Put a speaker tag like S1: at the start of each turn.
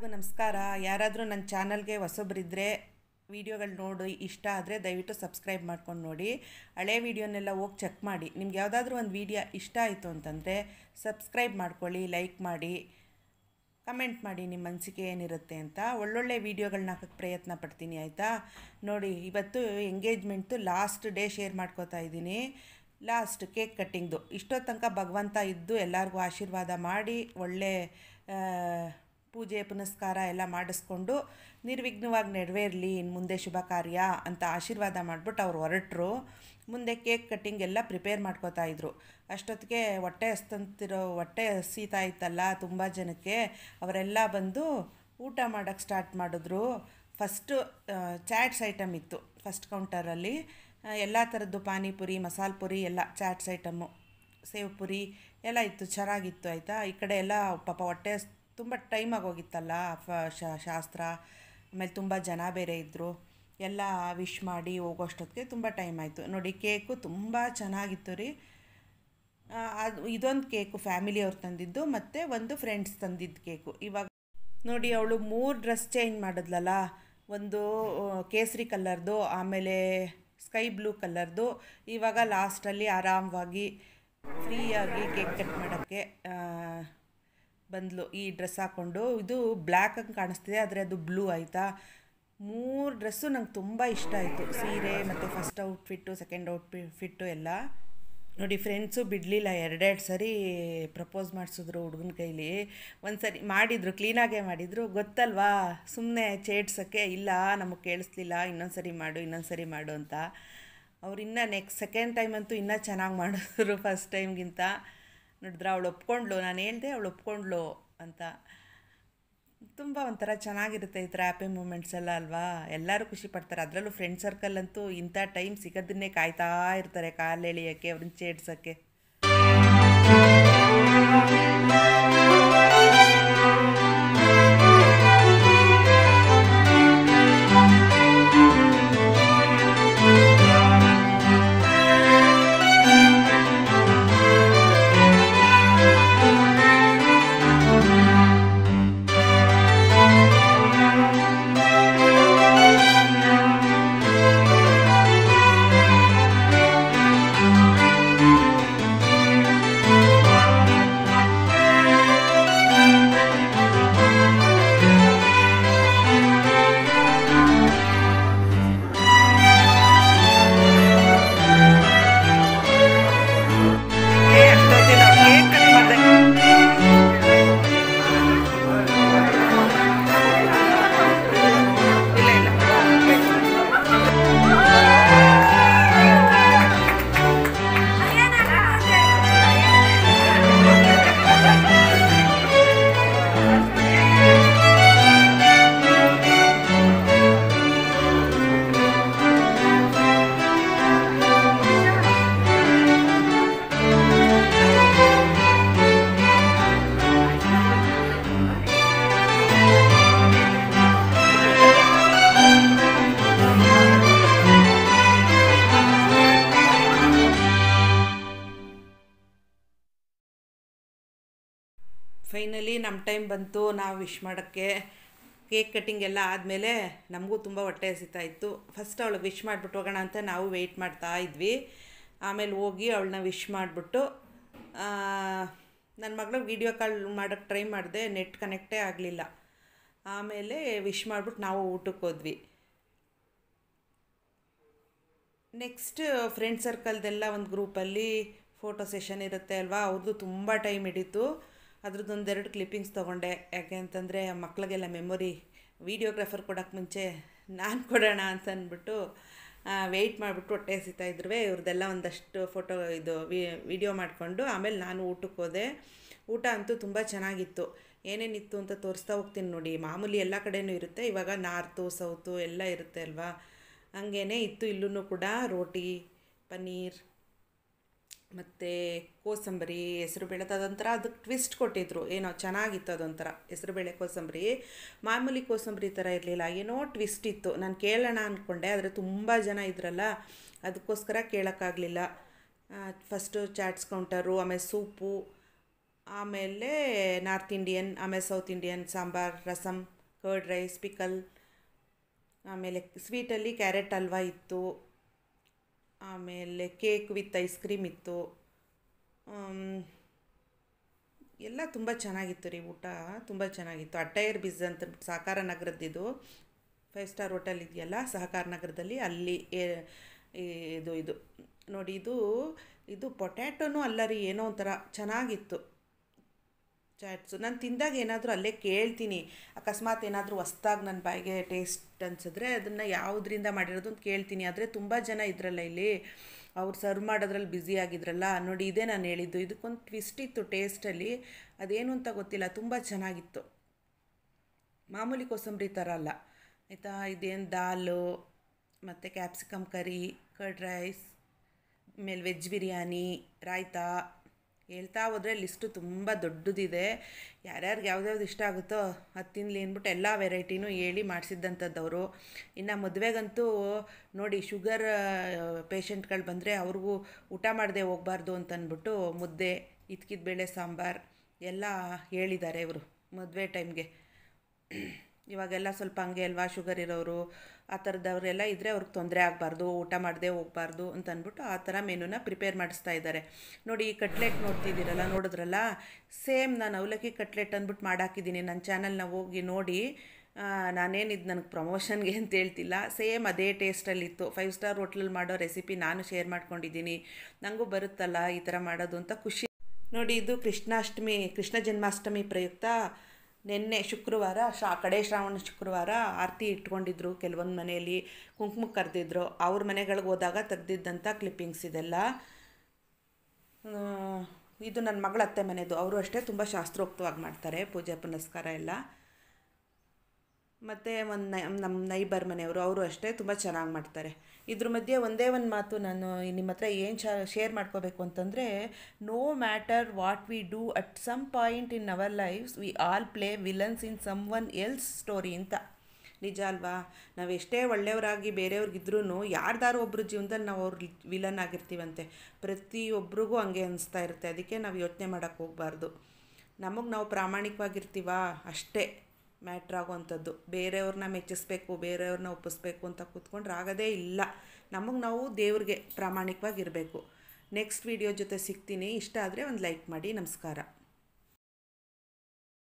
S1: ನಮಸ್ಕಾರ ಯಾರಾದರೂ ನನ್ನ ಚಾನಲ್ಗೆ ಹೊಸಬ್ರಿದ್ದರೆ ವೀಡಿಯೋಗಳು ನೋಡಿ ಇಷ್ಟ ಆದರೆ ದಯವಿಟ್ಟು ಸಬ್ಸ್ಕ್ರೈಬ್ ಮಾಡ್ಕೊಂಡು ನೋಡಿ ಹಳೆ ವೀಡಿಯೋನೆಲ್ಲ ಹೋಗಿ ಚೆಕ್ ಮಾಡಿ ನಿಮ್ಗೆ ಯಾವುದಾದ್ರೂ ಒಂದು ವೀಡಿಯೋ ಇಷ್ಟ ಆಯಿತು ಅಂತಂದರೆ ಸಬ್ಸ್ಕ್ರೈಬ್ ಮಾಡ್ಕೊಳ್ಳಿ ಲೈಕ್ ಮಾಡಿ ಕಮೆಂಟ್ ಮಾಡಿ ನಿಮ್ಮ ಅನಿಸಿಕೆ ಏನಿರುತ್ತೆ ಅಂತ ಒಳ್ಳೊಳ್ಳೆ ವೀಡಿಯೋಗಳನ್ನ ಹಾಕೋಕ್ಕೆ ಪ್ರಯತ್ನ ಪಡ್ತೀನಿ ಆಯಿತಾ ನೋಡಿ ಇವತ್ತು ಎಂಗೇಜ್ಮೆಂಟ್ದು ಲಾಸ್ಟ್ ಡೇ ಶೇರ್ ಮಾಡ್ಕೋತಾ ಇದ್ದೀನಿ ಲಾಸ್ಟ್ ಕೇಕ್ ಕಟ್ಟಿಂಗ್ದು ಇಷ್ಟೋ ತನಕ ಭಗವಂತ ಇದ್ದು ಎಲ್ಲರಿಗೂ ಆಶೀರ್ವಾದ ಮಾಡಿ ಒಳ್ಳೆ ಆ, ಪೂಜೆ ಪುನಸ್ಕಾರ ಎಲ್ಲ ಮಾಡಿಸ್ಕೊಂಡು ನಿರ್ವಿಘ್ನವಾಗಿ ನೆರವೇರಲಿ ಇನ್ನು ಮುಂದೆ ಶುಭ ಕಾರ್ಯ ಅಂತ ಆಶೀರ್ವಾದ ಮಾಡಿಬಿಟ್ಟು ಅವ್ರು ಹೊರಟರು ಮುಂದೆ ಕೇಕ್ ಕಟ್ಟಿಂಗ್ ಎಲ್ಲ ಪ್ರಿಪೇರ್ ಮಾಡ್ಕೋತಾ ಇದ್ರು ಅಷ್ಟೊತ್ತಿಗೆ ಹೊಟ್ಟೆ ಹಸ್ತಂತಿರೋ ಹೊಟ್ಟೆ ಹಸೀತಾ ಇತ್ತಲ್ಲ ತುಂಬ ಜನಕ್ಕೆ ಅವರೆಲ್ಲ ಬಂದು ಊಟ ಮಾಡೋಕ್ಕೆ ಸ್ಟಾರ್ಟ್ ಮಾಡಿದ್ರು ಫಸ್ಟು ಚಾಟ್ಸ್ ಐಟಮ್ ಇತ್ತು ಫಸ್ಟ್ ಕೌಂಟರಲ್ಲಿ ಎಲ್ಲ ಥರದ್ದು ಪಾನಿಪುರಿ ಮಸಾಲೆ ಪುರಿ ಎಲ್ಲ ಚಾಟ್ಸ್ ಐಟಮ್ಮು ಸೇವ್ ಪುರಿ ಎಲ್ಲ ಇತ್ತು ಚೆನ್ನಾಗಿತ್ತು ಆಯಿತಾ ಈ ಕಡೆ ಎಲ್ಲ ಪಾಪ ಹೊಟ್ಟೆ ತುಂಬ ಟೈಮ್ ಆಗೋಗಿತ್ತಲ್ಲ ಫ ಶ- ಶಾಸ್ತ್ರ ಆಮೇಲೆ ತುಂಬ ಜನ ಬೇರೆ ಇದ್ದರು ಎಲ್ಲ ವಿಶ್ ಮಾಡಿ ಹೋಗೋಷ್ಟೊತ್ತಿಗೆ ತುಂಬ ಟೈಮ್ ಆಯಿತು ನೋಡಿ ಕೇಕು ತುಂಬ ಚೆನ್ನಾಗಿತ್ತು ರೀ ಆ, ಅದು ಇದೊಂದು ಕೇಕು ಫ್ಯಾಮಿಲಿಯವ್ರು ತಂದಿದ್ದು ಮತ್ತು ಒಂದು ಫ್ರೆಂಡ್ಸ್ ತಂದಿದ್ದು ಕೇಕು ಇವಾಗ ನೋಡಿ ಅವಳು ಮೂರು ಡ್ರೆಸ್ ಚೇಂಜ್ ಮಾಡಿದ್ಲಲ್ಲ ಒಂದು ಆ, ಕೇಸರಿ ಕಲರ್ದು ಆಮೇಲೆ ಸ್ಕೈ ಬ್ಲೂ ಕಲರ್ದು ಇವಾಗ ಲಾಸ್ಟಲ್ಲಿ ಆರಾಮವಾಗಿ ಫ್ರೀಯಾಗಿ ಕೇಕ್ ಕಟ್ ಮಾಡೋಕ್ಕೆ ಬಂದ್ಲು ಈ ಡ್ರೆಸ್ ಹಾಕ್ಕೊಂಡು ಇದು ಬ್ಲ್ಯಾಕ್ ಆಗಿ ಕಾಣಿಸ್ತಿದೆ ಆದರೆ ಅದು ಬ್ಲೂ ಆಯಿತಾ ಮೂರು ಡ್ರೆಸ್ಸು ನಂಗೆ ತುಂಬ ಇಷ್ಟ ಆಯಿತು ಸೀರೆ ಮತ್ತು ಫಸ್ಟ್ ಔಟ್ಫಿಟ್ಟು ಸೆಕೆಂಡ್ ಔಟ್ಫಿಟ್ಟು ಎಲ್ಲ ನೋಡಿ ಫ್ರೆಂಡ್ಸು ಬಿಡಲಿಲ್ಲ ಎರಡೆರಡು ಸರಿ ಪ್ರಪೋಸ್ ಮಾಡಿಸಿದ್ರು ಹುಡುಗನ ಕೈಲಿ ಒಂದು ಸರಿ ಮಾಡಿದರು ಕ್ಲೀನಾಗೇ ಮಾಡಿದರು ಗೊತ್ತಲ್ವಾ ಸುಮ್ಮನೆ ಚೇಡ್ಸೋಕ್ಕೆ ಇಲ್ಲ ನಮಗೆ ಕೇಳಿಸ್ಲಿಲ್ಲ ಇನ್ನೊಂದು ಸರಿ ಮಾಡು ಇನ್ನೊಂದು ಸರಿ ಮಾಡು ಅಂತ ಅವ್ರು ಇನ್ನೂ ನೆಕ್ಸ್ಟ್ ಸೆಕೆಂಡ್ ಟೈಮ್ ಅಂತೂ ಇನ್ನೂ ಚೆನ್ನಾಗಿ ಮಾಡಿದ್ರು ಫಸ್ಟ್ ಟೈಮ್ಗಿಂತ ನೋಡಿದ್ರೆ ಅವಳು ಒಪ್ಕೊಂಡ್ಲು ನಾನು ಹೇಳ್ದೆ ಅವಳು ಒಪ್ಕೊಂಡ್ಲು ಅಂತ ತುಂಬ ಒಂಥರ ಚೆನ್ನಾಗಿರುತ್ತೆ ಈ ಥರ ಹ್ಯಾಪಿ ಮೂಮೆಂಟ್ಸ್ ಎಲ್ಲ ಅಲ್ವಾ ಎಲ್ಲರೂ ಖುಷಿ ಪಡ್ತಾರೆ ಅದರಲ್ಲೂ ಫ್ರೆಂಡ್ ಸರ್ಕಲ್ ಅಂತೂ ಇಂಥ ಟೈಮ್ ಸಿಗೋದನ್ನೇ ಕಾಯ್ತಾ ಇರ್ತಾರೆ ಕಾಲು ಎಳಿಯೋಕ್ಕೆ ಅವ್ರನ್ನ ಚೇಡ್ಸೋಕ್ಕೆ ಫೈನಲಿ ನಮ್ಮ ಟೈಮ್ ಬಂತು ನಾವು ವಿಶ್ ಮಾಡೋಕ್ಕೆ ಕೇಕ್ ಕಟ್ಟಿಂಗ್ ಎಲ್ಲ ಆದಮೇಲೆ ನಮಗೂ ತುಂಬ ಹೊಟ್ಟೆ ಹಸಿತಾ ಇತ್ತು ಫಸ್ಟ್ ಅವಳಿಗೆ ವಿಶ್ ಮಾಡಿಬಿಟ್ಟು ಹೋಗೋಣ ಅಂತ ನಾವು ವೆಯ್ಟ್ ಮಾಡ್ತಾ ಇದ್ವಿ ಆಮೇಲೆ ಹೋಗಿ ಅವಳನ್ನ ವಿಶ್ ಮಾಡಿಬಿಟ್ಟು ನನ್ನ ಮಗಳಿಗೆ ವೀಡಿಯೋ ಕಾಲ್ ಮಾಡೋಕ್ಕೆ ಟ್ರೈ ಮಾಡಿದೆ ನೆಟ್ ಕನೆಕ್ಟೇ ಆಗಲಿಲ್ಲ ಆಮೇಲೆ ವಿಶ್ ಮಾಡಿಬಿಟ್ಟು ನಾವು ಊಟಕ್ಕೆ ಹೋದ್ವಿ ನೆಕ್ಸ್ಟ್ ಫ್ರೆಂಡ್ ಸರ್ಕಲ್ದೆಲ್ಲ ಒಂದು ಗ್ರೂಪಲ್ಲಿ ಫೋಟೋ ಸೆಷನ್ ಇರುತ್ತೆ ಅಲ್ವಾ ಅವ್ರದ್ದು ತುಂಬ ಟೈಮ್ ಹಿಡಿತು ಅದ್ರದ್ದು ಒಂದೆರಡು ಕ್ಲಿಪ್ಪಿಂಗ್ಸ್ ತೊಗೊಂಡೆ ಯಾಕೆ ಅಂತಂದರೆ ಮಕ್ಕಳಿಗೆಲ್ಲ ಮೆಮೊರಿ ವೀಡಿಯೋಗ್ರಾಫರ್ ಕೊಡೋಕ್ಕೆ ಮುಂಚೆ ನಾನು ಕೊಡೋಣ ಅಂತ ಅಂದ್ಬಿಟ್ಟು ವೆಯ್ಟ್ ಮಾಡಿಬಿಟ್ಟು ಹೊಟ್ಟೆ ಹಸಿತಾ ಇದ್ರು ಇವ್ರದ್ದೆಲ್ಲ ಒಂದಷ್ಟು ಫೋಟೋ ಇದು ವಿಡಿಯೋ ಮಾಡಿಕೊಂಡು ಆಮೇಲೆ ನಾನು ಊಟಕ್ಕೆ ಹೋದೆ ಊಟ ಅಂತೂ ತುಂಬ ಚೆನ್ನಾಗಿತ್ತು ಏನೇನಿತ್ತು ಅಂತ ತೋರಿಸ್ತಾ ಹೋಗ್ತೀನಿ ನೋಡಿ ಮಾಮೂಲಿ ಎಲ್ಲ ಕಡೆನೂ ಇರುತ್ತೆ ಇವಾಗ ನಾರ್ತು ಸೌತು ಎಲ್ಲ ಇರುತ್ತೆ ಅಲ್ವಾ ಹಂಗೇ ಇತ್ತು ಇಲ್ಲೂ ಕೂಡ ರೋಟಿ ಪನ್ನೀರ್ ಮತ್ತು ಕೋಸಂಬರಿ ಹೆಸರುಬೇಳೆ ಅದೊಂಥರ ಅದಕ್ಕೆ ಟ್ವಿಸ್ಟ್ ಕೊಟ್ಟಿದ್ರು ಏನೋ ಚೆನ್ನಾಗಿತ್ತು ಅದೊಂಥರ ಹೆಸರುಬೇಳೆ ಕೋಸಂಬರಿ ಮಾಮೂಲಿ ಕೋಸಂಬರಿ ಥರ ಇರಲಿಲ್ಲ ಏನೋ ಟ್ವಿಸ್ಟ್ ಇತ್ತು ನಾನು ಕೇಳೋಣ ಅಂದ್ಕೊಂಡೆ ಆದರೆ ತುಂಬ ಜನ ಇದ್ರಲ್ಲ ಅದಕ್ಕೋಸ್ಕರ ಕೇಳೋಕ್ಕಾಗಲಿಲ್ಲ ಫಸ್ಟು ಚಾಟ್ಸ್ ಕೌಂಟರು ಆಮೇಲೆ ಸೂಪು ಆಮೇಲೆ ನಾರ್ತ್ ಇಂಡಿಯನ್ ಆಮೇಲೆ south Indian sambar rasam curd rice pickle ಆಮೇಲೆ ಸ್ವೀಟಲ್ಲಿ ಕ್ಯಾರೆಟ್ ಹಲ್ವಾ ಇತ್ತು ಆಮೇಲೆ ಕೇಕ್ ವಿತ್ ಐಸ್ ಕ್ರೀಮ್ ಇತ್ತು ಎಲ್ಲ ತುಂಬ ಚೆನ್ನಾಗಿತ್ತು ರೀ ಊಟ ತುಂಬ ಚೆನ್ನಾಗಿತ್ತು ಅಟ್ಟೈರ್ ಬಿಸ್ ಅಂತ ಸಹಕಾರ ನಗರದ್ದಿದು ಫೈವ್ ಸ್ಟಾರ್ ಹೋಟೆಲ್ ಇದೆಯಲ್ಲ ಸಹಕಾರ ನಗರದಲ್ಲಿ ಅಲ್ಲಿ ಏ- ಇದು ಇದು ನೋಡಿ ಇದು ಇದು ಪೊಟ್ಯಾಟೊನೂ ಅಲ್ಲ ರೀ ಏನೋ ಒಂಥರ ಚೆನ್ನಾಗಿತ್ತು ಚಾಟ್ಸು ನಾನು ತಿಂದಾಗ ಏನಾದರೂ ಅಲ್ಲೇ ಕೇಳ್ತೀನಿ ಅಕಸ್ಮಾತ್ ಏನಾದರೂ ಹೊಸ್ದಾಗಿ ನನ್ನ ಬಾಯಿಗೆ ಟೇಸ್ಟ್ ಅನ್ಸಿದ್ರೆ ಅದನ್ನು ಯಾವುದರಿಂದ ಮಾಡಿರೋದು ಅಂತ ಕೇಳ್ತೀನಿ ಆದರೆ ತುಂಬ ಜನ ಇದ್ರಲ್ಲ ಇಲ್ಲಿ ಅವ್ರು ಸರ್ವ್ ಮಾಡೋದ್ರಲ್ಲಿ ಬ್ಯುಸಿ ಆಗಿದ್ರಲ್ಲ ನೋಡಿ ಇದೇ ನಾನು ಹೇಳಿದ್ದು ಇದಕ್ಕೊಂದು ಟ್ವಿಸ್ಟ್ ಇತ್ತು ಟೇಸ್ಟಲ್ಲಿ ಅದೇನು ಅಂತ ಗೊತ್ತಿಲ್ಲ ತುಂಬ ಚೆನ್ನಾಗಿತ್ತು ಮಾಮೂಲಿ ಕೋಸಂಬರಿ ಥರ ಅಲ್ಲ ಆಯಿತಾ ಇದೇನು ದಾಲು ಮತ್ತು ಕ್ಯಾಪ್ಸಿಕಮ್ ಕರಿ ಕರ್ಡ್ ರೈಸ್ ಆಮೇಲೆ ವೆಜ್ ಬಿರಿಯಾನಿ ರಾಯ್ತಾ ಹೇಳ್ತಾ ಹೋದರೆ ಲಿಸ್ಟು ತುಂಬ ದೊಡ್ಡದಿದೆ ಯಾರ್ಯಾರಿಗೆ ಯಾವ್ದ್ಯಾವ್ದು ಇಷ್ಟ ಆಗುತ್ತೋ ಅದು ತಿನ್ನಲಿ ಅಂದ್ಬಿಟ್ಟು ಎಲ್ಲ ವೆರೈಟಿನೂ ಹೇಳಿ ಮಾಡಿಸಿದ್ದಂಥದ್ದವರು ಇನ್ನು ಮದುವೆಗಂತೂ ನೋಡಿ ಶುಗರ್ ಪೇಷಂಟ್ಗಳು ಬಂದರೆ ಅವ್ರಿಗೂ ಊಟ ಮಾಡದೆ ಹೋಗಬಾರ್ದು ಅಂತ ಅಂದ್ಬಿಟ್ಟು ಮುದ್ದೆ ಇದ್ಕಿದ ಬೇಳೆ ಸಾಂಬಾರು ಎಲ್ಲ ಹೇಳಿದ್ದಾರೆ ಇವರು ಮದುವೆ ಟೈಮ್ಗೆ ಇವಾಗೆಲ್ಲ ಸ್ವಲ್ಪ ಹಂಗೆ ಅಲ್ವಾ ಶುಗರ್ ಇರೋರು ಆ ಥರದವರೆಲ್ಲ ಇದ್ದರೆ ಅವ್ರಿಗೆ ತೊಂದರೆ ಆಗಬಾರ್ದು ಊಟ ಮಾಡದೆ ಹೋಗಬಾರ್ದು ಅಂತ ಅಂದ್ಬಿಟ್ಟು ಆ ಥರ ಮೆನುನ ಪ್ರಿಪೇರ್ ಮಾಡಿಸ್ತಾ ಇದ್ದಾರೆ ನೋಡಿ ಈ ಕಟ್ಲೆಟ್ ನೋಡ್ತಿದ್ದೀರಲ್ಲ ನೋಡಿದ್ರಲ್ಲ ಸೇಮ್ ನಾನು ಅವಲಕ್ಕಿ ಕಟ್ಲೆಟ್ ಅಂದ್ಬಿಟ್ಟು ಮಾಡಾಕಿದ್ದೀನಿ ನನ್ನ ಚಾನಲ್ನ ಹೋಗಿ ನೋಡಿ ಆ, ನಾನೇನು ಇದು ನನಗೆ ಪ್ರಮೋಷನ್ಗೆ ಅಂತ ಹೇಳ್ತಿಲ್ಲ ಸೇಮ್ ಅದೇ ಟೇಸ್ಟಲ್ಲಿತ್ತು ಫೈವ್ ಸ್ಟಾರ್ ಹೋಟ್ಲಲ್ಲಿ ಮಾಡೋ ರೆಸಿಪಿ ನಾನು ಶೇರ್ ಮಾಡ್ಕೊಂಡಿದ್ದೀನಿ ನನಗೂ ಬರುತ್ತಲ್ಲ ಈ ಥರ ಮಾಡೋದು ಅಂತ ಖುಷಿ ನೋಡಿ ಇದು ಕೃಷ್ಣಾಷ್ಟಮಿ ಕೃಷ್ಣ ಜನ್ಮಾಷ್ಟಮಿ ಪ್ರಯುಕ್ತ ನಿನ್ನೆ ಶುಕ್ರವಾರ ಶಾ ಕಡೆ ಶ್ರಾವಣ ಶುಕ್ರವಾರ ಆರತಿ ಇಟ್ಕೊಂಡಿದ್ರು ಕೆಲವೊಂದು ಮನೆಯಲ್ಲಿ ಕುಂಕುಮಕ್ಕೆ ಕರೆದಿದ್ರು ಅವ್ರ ಮನೆಗಳಿಗೆ ಹೋದಾಗ ತೆಗ್ದಿದ್ದಂಥ ಕ್ಲಿಪ್ಪಿಂಗ್ಸ್ ಇದೆಲ್ಲ ಆ, ಇದು ನನ್ನ ಮಗಳ ಅತ್ತೆ ಮನೆದು ಅವರು ಅಷ್ಟೇ ತುಂಬ ಶಾಸ್ತ್ರೋಕ್ತವಾಗಿ ಮಾಡ್ತಾರೆ ಪೂಜೆ ಪುನಸ್ಕಾರ ಎಲ್ಲ ಮತ್ತು ಒಂದು ನಮ್ಮ ನೈಬರ್ ಮನೆಯವರು ಅವರು ಅಷ್ಟೇ ತುಂಬ ಚೆನ್ನಾಗಿ ಮಾಡ್ತಾರೆ ಇದ್ರ ಮಧ್ಯೆ ಒಂದೇ ಒಂದು ಮಾತು ನಾನು ನಿಮ್ಮ ಹತ್ರ ಏನು ಶಾ ಶೇರ್ ಮಾಡ್ಕೋಬೇಕು ಅಂತಂದರೆ no matter what we do at some point in our lifes we all play villains in someone else story ಅಂತ ನಿಜ ಅಲ್ವಾ ನಾವು ಎಷ್ಟೇ ಒಳ್ಳೆಯವರಾಗಿ ಬೇರೆಯವ್ರಿಗಿದ್ರೂ ಯಾರ್ದಾರು ಒಬ್ಬರು ಜೀವನದಲ್ಲಿ ನಾವು ಅವ್ರ ವಿಲನ್ ಆಗಿರ್ತೀವಂತೆ ಪ್ರತಿಯೊಬ್ಬರಿಗೂ ಹಂಗೆ ಅನಿಸ್ತಾ ಇರುತ್ತೆ ಅದಕ್ಕೆ ನಾವು ಯೋಚನೆ ಮಾಡೋಕ್ಕೆ ಹೋಗಬಾರ್ದು ನಮಗೆ ನಾವು ಪ್ರಾಮಾಣಿಕವಾಗಿರ್ತೀವಾ ಅಷ್ಟೇ ಮ್ಯಾಟ್ರ್ ಆಗೋವಂಥದ್ದು ಬೇರೆಯವ್ರನ್ನ ಮೆಚ್ಚಿಸ್ಬೇಕು ಬೇರೆಯವ್ರನ್ನ ಒಪ್ಪಿಸ್ಬೇಕು ಅಂತ ಕೂತ್ಕೊಂಡ್ರೆ ಆಗೋದೇ ಇಲ್ಲ ನಮಗೆ ನಾವು ದೇವ್ರಿಗೆ ಪ್ರಾಮಾಣಿಕವಾಗಿರಬೇಕು ನೆಕ್ಸ್ಟ್ ವೀಡಿಯೋ ಜೊತೆ ಸಿಗ್ತೀನಿ ಇಷ್ಟ ಆದರೆ ಒಂದು ಲೈಕ್ ಮಾಡಿ ನಮಸ್ಕಾರ